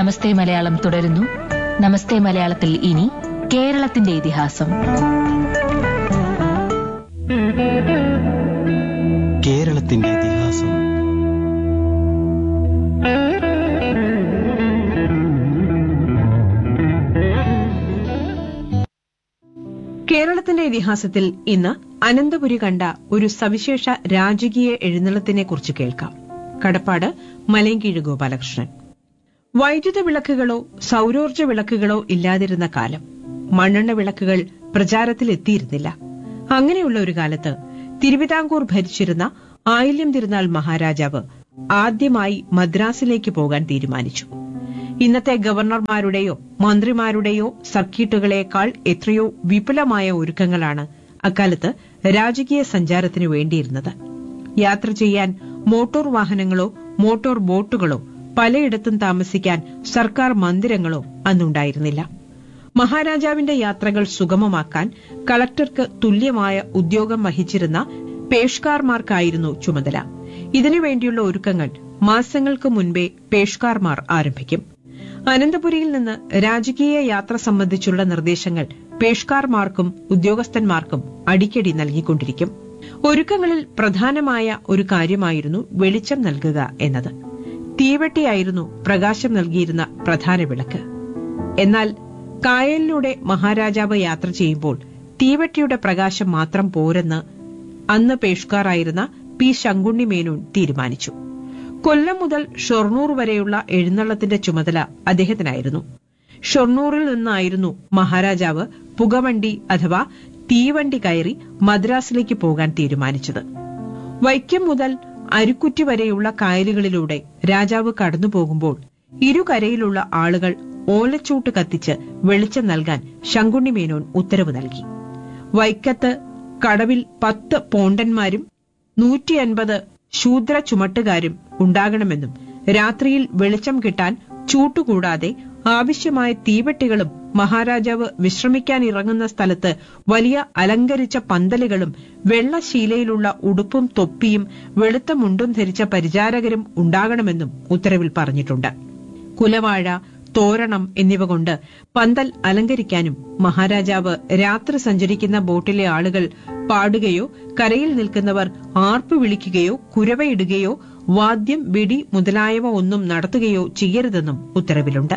നമസ്തേ മലയാളം തുടരുന്നു നമസ്തേ മലയാളത്തിൽ ഇനി കേരളത്തിന്റെ ഇതിഹാസം കേരളത്തിന്റെ ഇതിഹാസം കേരളത്തിന്റെ ഇതിഹാസത്തിൽ ഇന്ന് അനന്തപുരി കണ്ട ഒരു സവിശേഷ രാജകീയ എഴുന്നള്ളത്തിനെ കുറിച്ച് കേൾക്കാം കടപ്പാട് മലയങ്കീഴ് ഗോപാലകൃഷ്ണൻ വൈദ്യുത വിളക്കുകളോ സൗരോർജ്ജ വിളക്കുകളോ ഇല്ലാതിരുന്ന കാലം മണ്ണെണ്ണ വിളക്കുകൾ പ്രചാരത്തിൽ എത്തിയിരുന്നില്ല അങ്ങനെയുള്ള ഒരു കാലത്ത് തിരുവിതാംകൂർ ഭരിച്ചിരുന്ന ആയില്യം തിരുനാൾ മഹാരാജാവ് ആദ്യമായി മദ്രാസിലേക്ക് പോകാൻ തീരുമാനിച്ചു ഇന്നത്തെ ഗവർണർമാരുടെയോ മന്ത്രിമാരുടെയോ സർക്കിട്ടുകളേക്കാൾ എത്രയോ വിപുലമായ ഒരുക്കങ്ങളാണ് അക്കാലത്ത് രാജകീയ സഞ്ചാരത്തിനു വേണ്ടിയിരുന്നത് യാത്ര ചെയ്യാൻ മോട്ടോർ വാഹനങ്ങളോ മോട്ടോർ ബോട്ടുകളോ പലയിടത്തും താമസിക്കാൻ സർക്കാർ മന്ദിരങ്ങളോ അന്നുണ്ടായിരുന്നില്ല മഹാരാജാവിന്റെ യാത്രകൾ സുഗമമാക്കാൻ കളക്ടർക്ക് തുല്യമായ ഉദ്യോഗം വഹിച്ചിരുന്ന പേഷ്കാർമാർക്കായിരുന്നു ചുമതല ഇതിനുവേണ്ടിയുള്ള ഒരുക്കങ്ങൾ മാസങ്ങൾക്ക് മുൻപേ പേഷ്കാർമാർ ആരംഭിക്കും അനന്തപുരിയിൽ നിന്ന് രാജകീയ യാത്ര സംബന്ധിച്ചുള്ള നിർദ്ദേശങ്ങൾ പേഷ്കാർമാർക്കും ഉദ്യോഗസ്ഥന്മാർക്കും അടിക്കടി നൽകിക്കൊണ്ടിരിക്കും ഒരുക്കങ്ങളിൽ പ്രധാനമായ ഒരു കാര്യമായിരുന്നു വെളിച്ചം നൽകുക എന്നത് തീവെട്ടിയായിരുന്നു പ്രകാശം നൽകിയിരുന്ന പ്രധാന വിളക്ക് എന്നാൽ കായലിലൂടെ മഹാരാജാവ് യാത്ര ചെയ്യുമ്പോൾ തീവെട്ടിയുടെ പ്രകാശം മാത്രം പോരെന്ന് അന്ന് പേഷ്കാറായിരുന്ന പി ശങ്കുണ്ണി മേനോൻ തീരുമാനിച്ചു കൊല്ലം മുതൽ ഷൊർണൂർ വരെയുള്ള എഴുന്നള്ളത്തിന്റെ ചുമതല അദ്ദേഹത്തിനായിരുന്നു ഷൊർണൂറിൽ നിന്നായിരുന്നു മഹാരാജാവ് പുകവണ്ടി അഥവാ തീവണ്ടി കയറി മദ്രാസിലേക്ക് പോകാൻ തീരുമാനിച്ചത് വൈക്കം മുതൽ അരുക്കുറ്റി വരെയുള്ള കായലുകളിലൂടെ രാജാവ് കടന്നു പോകുമ്പോൾ ഇരുകരയിലുള്ള ആളുകൾ ഓലച്ചൂട്ട് കത്തിച്ച് വെളിച്ചം നൽകാൻ ശങ്കുണ്ണി മേനോൻ ഉത്തരവ് നൽകി വൈക്കത്ത് കടവിൽ പത്ത് പോണ്ടന്മാരും നൂറ്റി അൻപത് ശൂദ്ര ചുമട്ടുകാരും ഉണ്ടാകണമെന്നും രാത്രിയിൽ വെളിച്ചം കിട്ടാൻ ചൂട്ടുകൂടാതെ ആവശ്യമായ തീവെട്ടികളും മഹാരാജാവ് വിശ്രമിക്കാൻ ഇറങ്ങുന്ന സ്ഥലത്ത് വലിയ അലങ്കരിച്ച പന്തലുകളും വെള്ളശീലയിലുള്ള ഉടുപ്പും തൊപ്പിയും വെളുത്ത മുണ്ടും ധരിച്ച പരിചാരകരും ഉണ്ടാകണമെന്നും ഉത്തരവിൽ പറഞ്ഞിട്ടുണ്ട് കുലവാഴ തോരണം എന്നിവ കൊണ്ട് പന്തൽ അലങ്കരിക്കാനും മഹാരാജാവ് രാത്രി സഞ്ചരിക്കുന്ന ബോട്ടിലെ ആളുകൾ പാടുകയോ കരയിൽ നിൽക്കുന്നവർ ആർപ്പ് വിളിക്കുകയോ കുരവയിടുകയോ വാദ്യം വെടി മുതലായവ ഒന്നും നടത്തുകയോ ചെയ്യരുതെന്നും ഉത്തരവിലുണ്ട്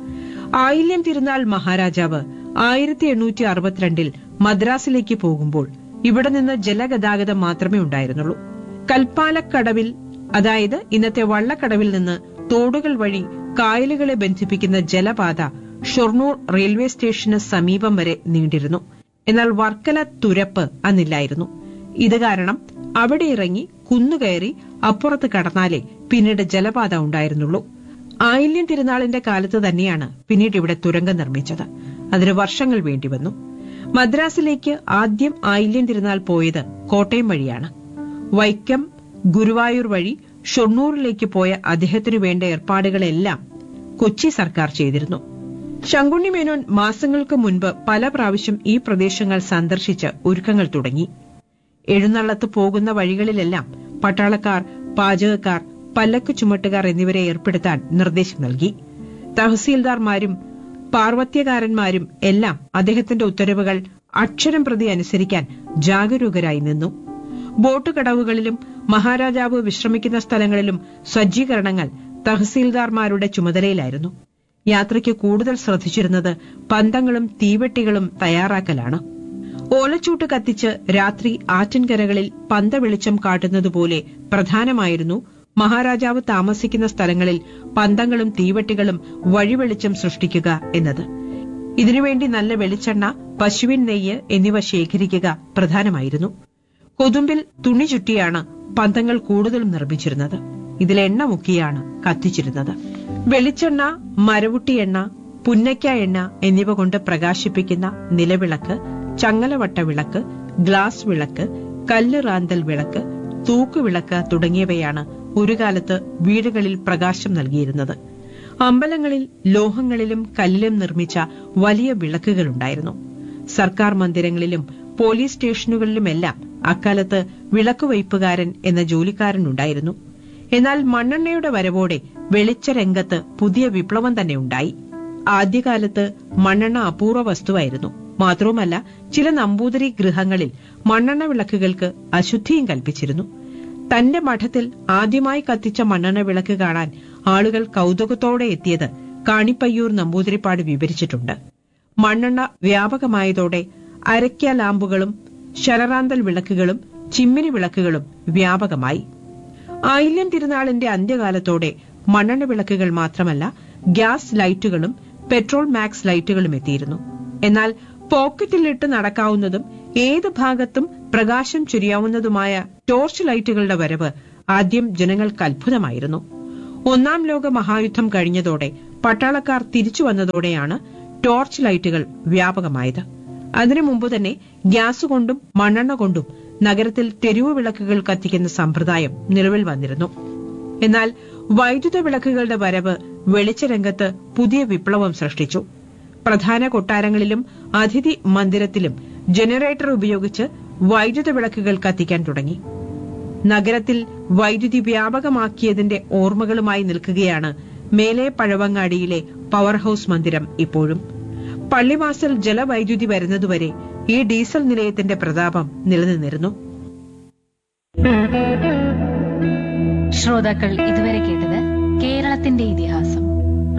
ആയില്യം തിരുനാൾ മഹാരാജാവ് ആയിരത്തി എണ്ണൂറ്റി അറുപത്തിരണ്ടിൽ മദ്രാസിലേക്ക് പോകുമ്പോൾ ഇവിടെ നിന്ന് ജലഗതാഗതം മാത്രമേ ഉണ്ടായിരുന്നുള്ളൂ കൽപ്പാലക്കടവിൽ അതായത് ഇന്നത്തെ വള്ളക്കടവിൽ നിന്ന് തോടുകൾ വഴി കായലുകളെ ബന്ധിപ്പിക്കുന്ന ജലപാത ഷൊർണൂർ റെയിൽവേ സ്റ്റേഷന് സമീപം വരെ നീണ്ടിരുന്നു എന്നാൽ വർക്കല തുരപ്പ് അന്നില്ലായിരുന്നു ഇത് കാരണം അവിടെ ഇറങ്ങി കുന്നുകയറി അപ്പുറത്ത് കടന്നാലേ പിന്നീട് ജലപാത ഉണ്ടായിരുന്നുള്ളൂ ആയില്യം തിരുനാളിന്റെ കാലത്ത് തന്നെയാണ് പിന്നീട് ഇവിടെ തുരങ്കം നിർമ്മിച്ചത് അതിന് വർഷങ്ങൾ വേണ്ടിവന്നു മദ്രാസിലേക്ക് ആദ്യം ആയില്യം തിരുനാൾ പോയത് കോട്ടയം വഴിയാണ് വൈക്കം ഗുരുവായൂർ വഴി ഷൊർണൂറിലേക്ക് പോയ അദ്ദേഹത്തിനു വേണ്ട ഏർപ്പാടുകളെല്ലാം കൊച്ചി സർക്കാർ ചെയ്തിരുന്നു ശങ്കുണ്ണി മേനോൻ മാസങ്ങൾക്ക് മുൻപ് പല പ്രാവശ്യം ഈ പ്രദേശങ്ങൾ സന്ദർശിച്ച് ഒരുക്കങ്ങൾ തുടങ്ങി എഴുന്നള്ളത്ത് പോകുന്ന വഴികളിലെല്ലാം പട്ടാളക്കാർ പാചകക്കാർ പല്ലക്ക് ചുമട്ടുകാർ എന്നിവരെ ഏർപ്പെടുത്താൻ നിർദ്ദേശം നൽകി തഹസീൽദാർമാരും പാർവത്യകാരന്മാരും എല്ലാം അദ്ദേഹത്തിന്റെ ഉത്തരവുകൾ അക്ഷരം പ്രതി അനുസരിക്കാൻ ജാഗരൂകരായി നിന്നു ബോട്ട് കടവുകളിലും മഹാരാജാവ് വിശ്രമിക്കുന്ന സ്ഥലങ്ങളിലും സജ്ജീകരണങ്ങൾ തഹസീൽദാർമാരുടെ ചുമതലയിലായിരുന്നു യാത്രയ്ക്ക് കൂടുതൽ ശ്രദ്ധിച്ചിരുന്നത് പന്തങ്ങളും തീവെട്ടികളും തയ്യാറാക്കലാണ് ഓലച്ചൂട്ട് കത്തിച്ച് രാത്രി ആറ്റിൻകരകളിൽ പന്ത വെളിച്ചം കാട്ടുന്നതുപോലെ പ്രധാനമായിരുന്നു മഹാരാജാവ് താമസിക്കുന്ന സ്ഥലങ്ങളിൽ പന്തങ്ങളും തീവെട്ടികളും വഴിവെളിച്ചം സൃഷ്ടിക്കുക എന്നത് ഇതിനുവേണ്ടി നല്ല വെളിച്ചെണ്ണ പശുവിൻ നെയ്യ് എന്നിവ ശേഖരിക്കുക പ്രധാനമായിരുന്നു കൊതുമ്പിൽ തുണി ചുറ്റിയാണ് പന്തങ്ങൾ കൂടുതലും നിർമ്മിച്ചിരുന്നത് ഇതിൽ എണ്ണ മുക്കിയാണ് കത്തിച്ചിരുന്നത് വെളിച്ചെണ്ണ മരവുട്ടി എണ്ണ പുന്നയ്ക്ക എണ്ണ എന്നിവ കൊണ്ട് പ്രകാശിപ്പിക്കുന്ന നിലവിളക്ക് ചങ്ങലവട്ട വിളക്ക് ഗ്ലാസ് വിളക്ക് കല്ല് റാന്തൽ വിളക്ക് തൂക്കുവിളക്ക് തുടങ്ങിയവയാണ് ഒരു കാലത്ത് വീടുകളിൽ പ്രകാശം നൽകിയിരുന്നത് അമ്പലങ്ങളിൽ ലോഹങ്ങളിലും കല്ലിലും നിർമ്മിച്ച വലിയ വിളക്കുകളുണ്ടായിരുന്നു സർക്കാർ മന്ദിരങ്ങളിലും പോലീസ് സ്റ്റേഷനുകളിലുമെല്ലാം അക്കാലത്ത് വിളക്കുവയ്പ്പുകാരൻ എന്ന ജോലിക്കാരനുണ്ടായിരുന്നു എന്നാൽ മണ്ണെണ്ണയുടെ വരവോടെ വെളിച്ച രംഗത്ത് പുതിയ വിപ്ലവം തന്നെ ഉണ്ടായി ആദ്യകാലത്ത് മണ്ണെണ്ണ അപൂർവ വസ്തുവായിരുന്നു മാത്രവുമല്ല ചില നമ്പൂതിരി ഗൃഹങ്ങളിൽ മണ്ണെണ്ണ വിളക്കുകൾക്ക് അശുദ്ധിയും കൽപ്പിച്ചിരുന്നു തന്റെ മഠത്തിൽ ആദ്യമായി കത്തിച്ച മണ്ണെണ്ണ വിളക്ക് കാണാൻ ആളുകൾ കൗതുകത്തോടെ എത്തിയത് കാണിപ്പയ്യൂർ നമ്പൂതിരിപ്പാട് വിവരിച്ചിട്ടുണ്ട് മണ്ണെണ്ണ വ്യാപകമായതോടെ അരയ്ക്ക ലാമ്പുകളും ശരറാന്തൽ വിളക്കുകളും ചിമ്മിനി വിളക്കുകളും വ്യാപകമായി ആയില്യം തിരുനാളിന്റെ അന്ത്യകാലത്തോടെ മണ്ണെണ്ണ വിളക്കുകൾ മാത്രമല്ല ഗ്യാസ് ലൈറ്റുകളും പെട്രോൾ മാക്സ് ലൈറ്റുകളും എത്തിയിരുന്നു എന്നാൽ പോക്കറ്റിലിട്ട് നടക്കാവുന്നതും ഏത് ഭാഗത്തും പ്രകാശം ചുരിയാവുന്നതുമായ ടോർച്ച് ലൈറ്റുകളുടെ വരവ് ആദ്യം ജനങ്ങൾക്ക് അത്ഭുതമായിരുന്നു ഒന്നാം ലോക മഹായുദ്ധം കഴിഞ്ഞതോടെ പട്ടാളക്കാർ തിരിച്ചു വന്നതോടെയാണ് ടോർച്ച് ലൈറ്റുകൾ വ്യാപകമായത് അതിനു മുമ്പ് തന്നെ ഗ്യാസ് കൊണ്ടും മണ്ണെണ്ണ കൊണ്ടും നഗരത്തിൽ തെരുവു വിളക്കുകൾ കത്തിക്കുന്ന സമ്പ്രദായം നിലവിൽ വന്നിരുന്നു എന്നാൽ വൈദ്യുത വിളക്കുകളുടെ വരവ് വെളിച്ചരംഗത്ത് പുതിയ വിപ്ലവം സൃഷ്ടിച്ചു പ്രധാന കൊട്ടാരങ്ങളിലും അതിഥി മന്ദിരത്തിലും ജനറേറ്റർ ഉപയോഗിച്ച് വൈദ്യുത വിളക്കുകൾ കത്തിക്കാൻ തുടങ്ങി നഗരത്തിൽ വൈദ്യുതി വ്യാപകമാക്കിയതിന്റെ ഓർമ്മകളുമായി നിൽക്കുകയാണ് മേലെ പഴവങ്ങാടിയിലെ പവർ ഹൌസ് മന്ദിരം ഇപ്പോഴും പള്ളിവാസൽ ജലവൈദ്യുതി വരുന്നതുവരെ ഈ ഡീസൽ നിലയത്തിന്റെ പ്രതാപം നിലനിന്നിരുന്നു ശ്രോതാക്കൾ ഇതുവരെ കേട്ടത് കേരളത്തിന്റെ ഇതിഹാസം